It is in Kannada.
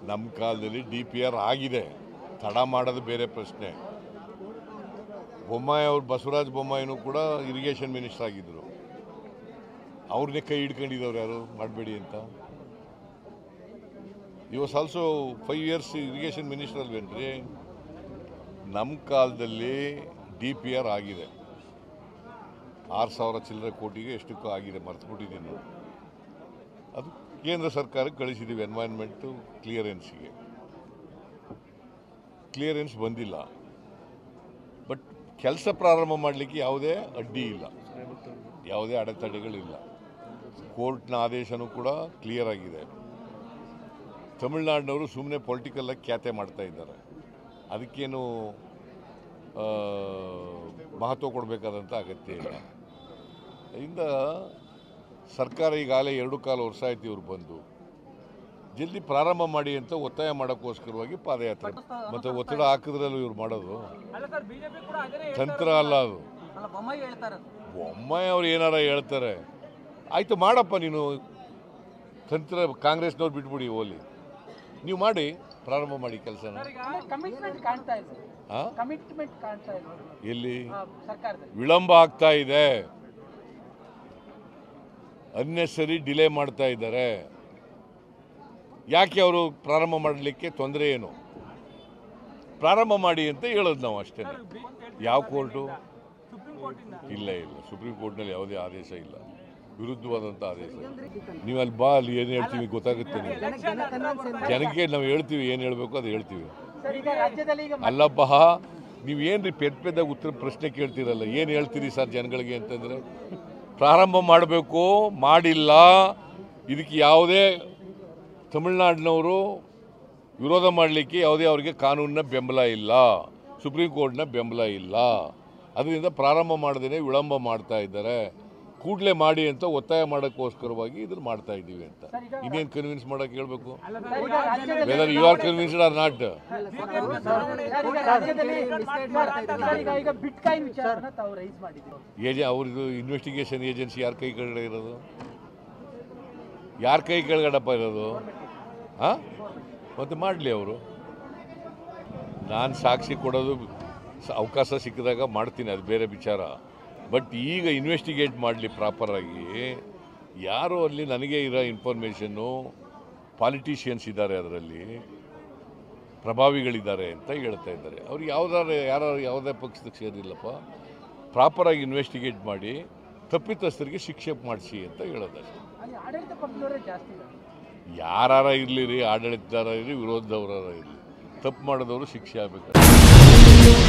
ನಮ್ಮ ಕಾಲದಲ್ಲಿ ಡಿ ಪಿ ಆರ್ ಆಗಿದೆ ತಡ ಮಾಡೋದು ಬೇರೆ ಪ್ರಶ್ನೆ ಬೊಮ್ಮಾಯಿ ಅವ್ರು ಬಸವರಾಜ ಬೊಮ್ಮಾಯಿನೂ ಕೂಡ ಇರಿಗೇಷನ್ ಮಿನಿಸ್ಟರ್ ಆಗಿದ್ದರು ಅವ್ರನ್ನೇ ಕೈ ಹಿಡ್ಕೊಂಡಿದ್ದವ್ರು ಯಾರು ಮಾಡಬೇಡಿ ಅಂತ you was also five years irrigation minister ಅಲ್ವೇನ್ರಿ ನಮ್ಮ ಕಾಲದಲ್ಲಿ ಡಿ ಪಿ ಆರ್ ಆಗಿದೆ ಆರು ಸಾವಿರ ಚಿಲ್ಲರೆ ಕೋಟಿಗೆ ಎಷ್ಟಕ್ಕೂ ಆಗಿದೆ ಮರ್ತ್ಬಿಟ್ಟಿದ್ದೀನಿ ನಾನು. ಅದು ಕೇಂದ್ರ ಸರ್ಕಾರಕ್ಕೆ ಕಳಿಸಿದ್ದೀವಿ ಎನ್ವೈರ್ನ್ಮೆಂಟು ಕ್ಲಿಯರೆನ್ಸಿಗೆ ಕ್ಲಿಯರೆನ್ಸ್ ಬಂದಿಲ್ಲ ಬಟ್ ಕೆಲಸ ಪ್ರಾರಂಭ ಮಾಡಲಿಕ್ಕೆ ಯಾವುದೇ ಅಡ್ಡಿ ಇಲ್ಲ ಯಾವುದೇ ಅಡೆತಡೆಗಳಿಲ್ಲ ಕೋರ್ಟ್ನ ಆದೇಶನೂ ಕೂಡ ಕ್ಲಿಯರ್ ಆಗಿದೆ ತಮಿಳ್ನಾಡಿನವರು ಸುಮ್ಮನೆ ಪೊಲಿಟಿಕಲ್ಲಾಗಿ ಖ್ಯಾತೆ ಮಾಡ್ತಾ ಇದ್ದಾರೆ ಅದಕ್ಕೇನು ಆ, ಮಹತ್ವ ಕೊಡಬೇಕಾದಂಥ ಅಗತ್ಯ ಇಲ್ಲ ಇಂದ ಸರ್ಕಾರ ಈಗಾಗಲೇ ಎರಡು ಕಾಲು ವರ್ಷ ಆಯ್ತು ಇವ್ರು ಬಂದು ಜಲ್ದಿ ಪ್ರಾರಂಭ ಮಾಡಿ ಅಂತ ಒತ್ತಾಯ ಮಾಡೋಕ್ಕೋಸ್ಕರವಾಗಿ ಪಾದಯಾತ್ರೆ ಮತ್ತು ಒತ್ತಡ ಹಾಕಿದ್ರಲ್ಲ ಇವ್ರು ಮಾಡೋದು ಅಲ್ಲ ಸರ್ ಬಿಜೆಪಿ ಕೂಡ ಅದನ್ನೇ ತಂತ್ರ ಅಲ್ಲ ಅದು ಅಲ್ಲ ಬೊಮ್ಮಾಯಿ ಹೇಳ್ತಾರೆ ಒಮ್ಮಾಯಿ ಅವ್ರು ಏನಾರ ಹೇಳ್ತಾರೆ ಆಯಿತು ಮಾಡಪ್ಪ ನೀನು ತಂತ್ರ ಕಾಂಗ್ರೆಸ್ನವ್ರು ಬಿಟ್ಬಿಡಿ ಓಲಿ ನೀವು ಮಾಡಿ ಪ್ರಾರಂಭ ಮಾಡಿ ಕೆಲಸನ ಕಮಿಟ್ಮೆಂಟ್ ಕಾಣ್ತಾ ಇಲ್ಲ ಹಾಂ ಕಮಿಟ್ಮೆಂಟ್ ಕಾಣ್ತಾ ಇಲ್ಲ ಎಲ್ಲಿ ಆ, ಸರ್ಕಾರದಲ್ಲಿ ವಿಳಂಬ ಆಗ್ತಾ ಇದೆ ಅನ್ನೆಸರಿ ಡಿಲೇ ಮಾಡ್ತಾ ಇದ್ದಾರೆ ಯಾಕೆ ಅವರು ಪ್ರಾರಂಭ ಮಾಡಲಿಕ್ಕೆ ತೊಂದರೆ ಏನು ಪ್ರಾರಂಭ ಮಾಡಿ ಅಂತ ಹೇಳೋದು ನಾವು ಅಷ್ಟೇ ಯಾವ ಕೋರ್ಟು ಸುಪ್ರೀಂ ಕೋರ್ಟ್ ಇಂದ ಇಲ್ಲ ಇಲ್ಲ ಸುಪ್ರೀಂ ಕೋರ್ಟ್ನಲ್ಲಿ ಯಾವುದೇ ಆದೇಶ ಇಲ್ಲ ವಿರುದ್ಧವಾದಂಥ ಆದೇಶ ನೀವು ಅಲ್ಲಿ ಬಾ ಅಲ್ಲಿ ಏನು ಹೇಳ್ತೀವಿ ಗೊತ್ತಾಗುತ್ತೆ ನಿಮ್ಗೆ ಜನಕ್ಕೆ ನಾವು ಹೇಳ್ತೀವಿ ಏನು ಹೇಳಬೇಕು ಅದು ಹೇಳ್ತೀವಿ ಸರ್ ಈಗ ರಾಜ್ಯದಲ್ಲಿ ಈಗ ಅಲ್ಲಪ್ಪ ನೀವು ಏನ್ರಿ ಪೆದ್ ಪೆದ್ದಾಗ ಉತ್ತರ ಪ್ರಶ್ನೆ ಕೇಳ್ತೀರಲ್ಲ ಏನು ಹೇಳ್ತೀರಿ ಸರ್ ಜನಗಳಿಗೆ ಅಂತಂದರೆ ಪ್ರಾರಂಭ ಮಾಡಬೇಕು ಮಾಡಿಲ್ಲ ಇದಕ್ಕೆ ಯಾವುದೇ ತಮಿಳ್ನಾಡಿನವರು ವಿರೋಧ ಮಾಡಲಿಕ್ಕೆ ಯಾವುದೇ ಅವರಿಗೆ ಕಾನೂನಿನ ಬೆಂಬಲ ಇಲ್ಲ ಸುಪ್ರೀಂ ಕೋರ್ಟ್ನ ಬೆಂಬಲ ಇಲ್ಲ ಅದರಿಂದ ಪ್ರಾರಂಭ ಮಾಡದೇ ವಿಳಂಬ ಮಾಡ್ತಾ ಇದ್ದಾರೆ ಕೂಡಲೇ ಮಾಡಿ ಅಂತ ಒತ್ತಾಯ ಮಾಡೋಕ್ಕೋಸ್ಕರವಾಗಿ ಇದನ್ನು ಮಾಡ್ತಾ ಇದ್ದೀವಿ ಅಂತ ಇನ್ನೇನು ಕನ್ವಿನ್ಸ್ ಮಾಡೋಕೆ ಹೇಳ್ಬೇಕು ಸರ್, ಈಗ ರಾಜ್ಯದಲ್ಲಿ whether you are convinced or not sir, ಈಗ ರಾಜ್ಯದಲ್ಲಿ ಸರ್, ಈಗ ಈಗ ಬಿಟ್ ಕಾಯಿನ್ ವಿಚಾರನ ತಾವು ರೈಸ್ ಮಾಡಿದ್ದೀವಿ ಏಜೆ ಅವ್ರದ್ದು ಇನ್ವೆಸ್ಟಿಗೇಷನ್ ಏಜೆನ್ಸಿ ಯಾರ ಕೈ ಕೆಳಗಡೆ ಇರೋದು ಯಾರ ಕೈ ಕೆಳಗಡಪ್ಪ ಇರೋದು ಹಾಂ ಮತ್ತೆ ಮಾಡಲಿ ಅವರು ನಾನು ಸಾಕ್ಷಿ ಕೊಡೋದು ಸ- ಅವಕಾಶ ಸಿಕ್ಕಿದಾಗ ಮಾಡ್ತೀನಿ ಅದು ಬೇರೆ ವಿಚಾರ ಬಟ್ ಈಗ ಇನ್ವೆಸ್ಟಿಗೇಟ್ ಮಾಡಲಿ ಪ್ರಾಪರಾಗಿ ಯಾರು ಅಲ್ಲಿ ನನಗೆ ಇರೋ ಇನ್ಫಾರ್ಮೇಷನ್ನು ಪಾಲಿಟಿಷಿಯನ್ಸ್ ಇದ್ದಾರೆ ಅದರಲ್ಲಿ ಪ್ರಭಾವಿಗಳಿದ್ದಾರೆ ಅಂತ ಹೇಳ್ತಾ ಇದ್ದಾರೆ ಅವ್ರು ಯಾವ್ದಾರು ಯಾರು ಯಾವುದೇ ಪಕ್ಷದಕ್ಕೆ ಸೇರಿಲ್ಲಪ್ಪ ಪ್ರಾಪರಾಗಿ ಇನ್ವೆಸ್ಟಿಗೇಟ್ ಮಾಡಿ ತಪ್ಪಿತಸ್ಥರಿಗೆ ಶಿಕ್ಷೆ ಮಾಡಿಸಿ ಅಂತ ಹೇಳೋದಷ್ಟೇ ಅಲ್ಲಿ ಆಡಳಿತ ಪಕ್ಷದವರೇ ಜಾಸ್ತಿ ಇದ್ದಾರೆ ಯಾರಾರ ಇರಲಿ ರೀ ಆಡಳಿತದಾರ ಇರಲಿ ವಿರೋಧದವರಾರ ಇರಲಿ ತಪ್ಪು ಮಾಡಿದವರು ಶಿಕ್ಷೆ ಆಗಬೇಕು